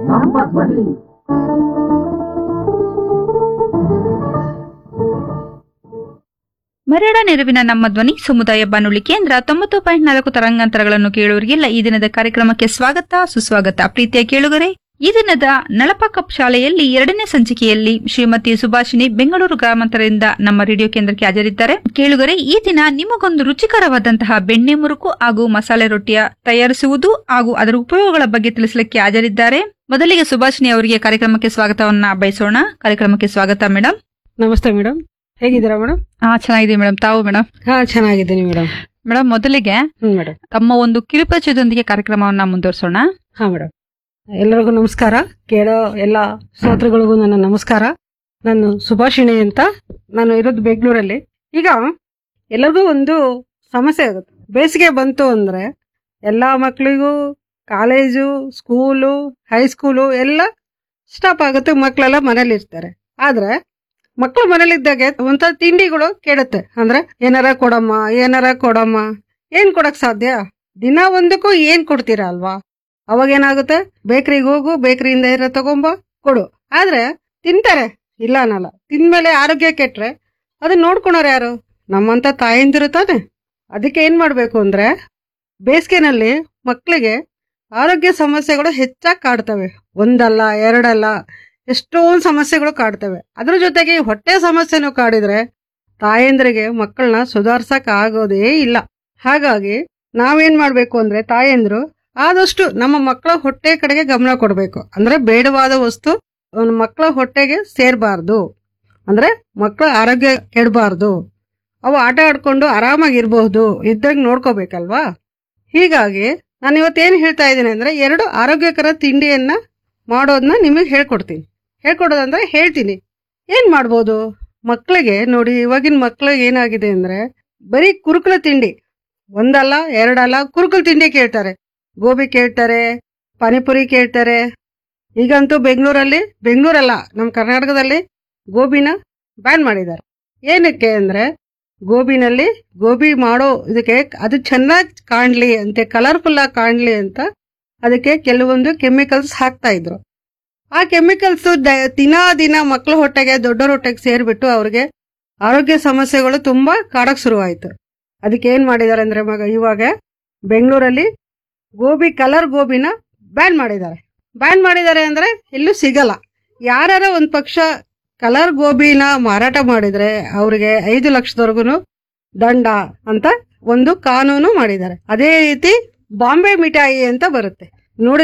ನಮ್ಮ ಧ್ವನಿ ಮರಡ ನೆರವಿನ ನಮ್ಮ ಧ್ವನಿ ಸಮುದಾಯ ಬಾನುಲಿ ಕೇಂದ್ರ ತೊಂಬತ್ತು ಪಾಯಿಂಟ್ ನಾಲ್ಕು ತರಂಗಾಂತರಗಳನ್ನು ಕೇಳುವರಿಗೆಲ್ಲ ಈ ದಿನದ ಕಾರ್ಯಕ್ರಮಕ್ಕೆ ಸ್ವಾಗತ ಸುಸ್ವಾಗತ ಪ್ರೀತಿಯ ಕೇಳುಗರೆ ಈ ದಿನದ ನಳಪ ಕಪ್ ಶಾಲೆಯಲ್ಲಿ ಎರಡನೇ ಸಂಚಿಕೆಯಲ್ಲಿ ಶ್ರೀಮತಿ ಸುಭಾಷಿಣಿ ಬೆಂಗಳೂರು ಗ್ರಾಮಾಂತರದಿಂದ ನಮ್ಮ ರೇಡಿಯೋ ಕೇಂದ್ರಕ್ಕೆ ಹಾಜರಿದ್ದಾರೆ ಕೇಳುಗರೆ ಈ ದಿನ ನಿಮಗೊಂದು ರುಚಿಕರವಾದಂತಹ ಬೆಣ್ಣೆ ಮುರುಕು ಹಾಗೂ ಮಸಾಲೆ ರೊಟ್ಟಿಯ ತಯಾರಿಸುವುದು ಹಾಗೂ ಅದರ ಉಪಯೋಗಗಳ ಬಗ್ಗೆ ತಿಳಿಸಲಿಕ್ಕೆ ಹಾಜರಿದ್ದಾರೆ ಮೊದಲಿಗೆ ಸುಭಾಷಿಣಿ ಅವರಿಗೆ ಕಾರ್ಯಕ್ರಮಕ್ಕೆ ಸ್ವಾಗತವನ್ನ ಬಯಸೋಣ ಕಾರ್ಯಕ್ರಮಕ್ಕೆ ಸ್ವಾಗತ ಮೇಡಮ್ ನಮಸ್ತೆ ಮೇಡಮ್ ಹೇಗಿದ್ದೀರಾ ಮೇಡಮ್ ಹಾ ಚೆನ್ನಾಗಿದೆ ಮೇಡಮ್ ತಾವು ಮೇಡಮ್ ಹಾ ಚೆನ್ನಾಗಿದ್ದೀನಿ ಮೇಡಮ್ ಮೇಡಮ್ ಮೊದಲಿಗೆ ಹ್ಮ್ ಮೇಡಮ್ ತಮ್ಮ ಒಂದು ಕಿರುಪರಿಚಯದೊಂದಿಗೆ ಕಾರ್ಯಕ್ರಮವನ್ನ ಮುಂದುವರಿಸೋಣ ಹಾ ಮೇಡಮ್ ಎಲ್ಲರಿಗೂ ನಮಸ್ಕಾರ ಕೇಳೋ ಎಲ್ಲ ಶ್ರೋತೃಗಳಿಗೂ ನನ್ನ ನಮಸ್ಕಾರ ನಾನು ಸುಭಾಷಿಣಿ ಅಂತ ನಾನು ಇರೋದು ಬೆಂಗಳೂರಲ್ಲಿ ಈಗ ಎಲ್ಲರಿಗೂ ಒಂದು ಸಮಸ್ಯೆ ಆಗುತ್ತೆ ಬೇಸಿಗೆ ಬಂತು ಅಂದ್ರೆ ಎಲ್ಲ ಮಕ್ಕಳಿಗೂ ಕಾಲೇಜು ಸ್ಕೂಲು ಹೈಸ್ಕೂಲು ಎಲ್ಲ ಸ್ಟಾಪ್ ಆಗುತ್ತೆ ಮಕ್ಕಳೆಲ್ಲ ಮನೇಲಿ ಇರ್ತಾರೆ ಆದ್ರೆ ಮಕ್ಕಳು ಮನೇಲಿದ್ದಾಗ ಒಂಥ ತಿಂಡಿಗಳು ಕೇಳುತ್ತೆ ಅಂದ್ರೆ ಏನಾರ ಕೊಡಮ್ಮ ಏನಾರ ಕೊಡಮ್ಮ ಏನ್ ಕೊಡಕ್ ಸಾಧ್ಯ ದಿನ ಒಂದಕ್ಕೂ ಏನ್ ಕೊಡ್ತೀರಾ ಅಲ್ವಾ ಅವಾಗ ಏನಾಗುತ್ತೆ ಬೇಕ್ರಿಗೆ ಹೋಗು ಬೇಕ್ರಿಯಿಂದ ಏನಾರ ತಗೊಂಬ ಕೊಡು ಆದ್ರೆ ತಿಂತಾರೆ ಇಲ್ಲ ಅನ್ನಲ್ಲ ತಿಂದ್ಮೇಲೆ ಆರೋಗ್ಯ ಕೆಟ್ರೆ ಅದನ್ನ ನೋಡ್ಕೊಳೋರು ಯಾರು ನಮ್ಮಂತ ತಾಯಂದಿರು ತಾನೆ ಅದಕ್ಕೆ ಏನ್ ಮಾಡ್ಬೇಕು ಅಂದ್ರೆ ಬೇಸಿಗೆನಲ್ಲಿ ಮಕ್ಕಳಿಗೆ ಆರೋಗ್ಯ ಸಮಸ್ಯೆಗಳು ಹೆಚ್ಚಾಗಿ ಕಾಡ್ತವೆ ಒಂದಲ್ಲ ಎರಡಲ್ಲ ಎಷ್ಟೊಂದು ಸಮಸ್ಯೆಗಳು ಕಾಡ್ತವೆ ಅದ್ರ ಜೊತೆಗೆ ಈ ಹೊಟ್ಟೆ ಸಮಸ್ಯೆನೂ ಕಾಡಿದ್ರೆ ತಾಯಂದ್ರಿಗೆ ಮಕ್ಕಳನ್ನ ಸುಧಾರ್ಸಕ್ ಆಗೋದೇ ಇಲ್ಲ ಹಾಗಾಗಿ ನಾವೇನ್ ಮಾಡ್ಬೇಕು ಅಂದ್ರೆ ತಾಯಂದ್ರು ಆದಷ್ಟು ನಮ್ಮ ಮಕ್ಕಳ ಹೊಟ್ಟೆ ಕಡೆಗೆ ಗಮನ ಕೊಡಬೇಕು ಅಂದ್ರೆ ಬೇಡವಾದ ವಸ್ತು ಅವನ ಮಕ್ಕಳ ಹೊಟ್ಟೆಗೆ ಸೇರ್ಬಾರ್ದು ಅಂದ್ರೆ ಮಕ್ಕಳ ಆರೋಗ್ಯ ಕೆಡಬಾರ್ದು ಅವು ಆಟ ಆಡ್ಕೊಂಡು ಆರಾಮಾಗಿರ್ಬಹುದು ಇದ್ದಾಗ ನೋಡ್ಕೋಬೇಕಲ್ವಾ ಹೀಗಾಗಿ ನಾನು ಇವತ್ತೇನು ಹೇಳ್ತಾ ಇದ್ದೀನಿ ಅಂದ್ರೆ ಎರಡು ಆರೋಗ್ಯಕರ ತಿಂಡಿಯನ್ನ ಮಾಡೋದನ್ನ ನಿಮಗೆ ಹೇಳ್ಕೊಡ್ತೀನಿ ಹೇಳ್ಕೊಡೋದಂದ್ರೆ ಹೇಳ್ತೀನಿ ಏನ್ ಮಾಡ್ಬೋದು ಮಕ್ಕಳಿಗೆ ನೋಡಿ ಇವಾಗಿನ ಮಕ್ಳಿಗೆ ಏನಾಗಿದೆ ಅಂದ್ರೆ ಬರೀ ಕುರುಕುಲ ತಿಂಡಿ ಒಂದಲ್ಲ ಎರಡಲ್ಲ ಕುರುಕುಲ್ ತಿಂಡಿ ಕೇಳ್ತಾರೆ ಗೋಬಿ ಕೇಳ್ತಾರೆ ಪಾನಿಪುರಿ ಕೇಳ್ತಾರೆ ಈಗಂತೂ ಬೆಂಗಳೂರಲ್ಲಿ ಬೆಂಗಳೂರಲ್ಲ ನಮ್ಮ ಕರ್ನಾಟಕದಲ್ಲಿ ಗೋಬಿನ ಬ್ಯಾನ್ ಮಾಡಿದ್ದಾರೆ ಏನಕ್ಕೆ ಅಂದ್ರೆ ಗೋಬಿನಲ್ಲಿ ಗೋಬಿ ಮಾಡೋ ಇದಕ್ಕೆ ಅದು ಚೆನ್ನಾಗಿ ಕಾಣ್ಲಿ ಅಂತೆ ಕಲರ್ಫುಲ್ ಆಗಿ ಕಾಣ್ಲಿ ಅಂತ ಅದಕ್ಕೆ ಕೆಲವೊಂದು ಕೆಮಿಕಲ್ಸ್ ಹಾಕ್ತಾ ಇದ್ರು ಆ ಕೆಮಿಕಲ್ಸ್ ದಿನ ದಿನ ಮಕ್ಕಳ ಹೊಟ್ಟೆಗೆ ದೊಡ್ಡರ ಹೊಟ್ಟೆಗೆ ಸೇರ್ಬಿಟ್ಟು ಅವ್ರಿಗೆ ಆರೋಗ್ಯ ಸಮಸ್ಯೆಗಳು ತುಂಬಾ ಕಾಡಕ್ ಶುರುವಾಯ್ತು ಅದಕ್ಕೆ ಏನ್ ಮಾಡಿದ್ದಾರೆ ಅಂದ್ರೆ ಮಗ ಇವಾಗ ಬೆಂಗಳೂರಲ್ಲಿ ಗೋಬಿ ಕಲರ್ ಗೋಬಿನ ಬ್ಯಾನ್ ಮಾಡಿದ್ದಾರೆ ಬ್ಯಾನ್ ಮಾಡಿದ್ದಾರೆ ಅಂದ್ರೆ ಎಲ್ಲೂ ಸಿಗಲ್ಲ ಯಾರ ಒಂದ್ ಪಕ್ಷ ಕಲರ್ ಗೋಬಿನ ಮಾರಾಟ ಮಾಡಿದ್ರೆ ಅವ್ರಿಗೆ ಐದು ಲಕ್ಷದವರೆಗೂ ದಂಡ ಅಂತ ಒಂದು ಕಾನೂನು ಮಾಡಿದ್ದಾರೆ ಅದೇ ರೀತಿ ಬಾಂಬೆ ಮಿಠಾಯಿ ಅಂತ ಬರುತ್ತೆ ನೋಡಿ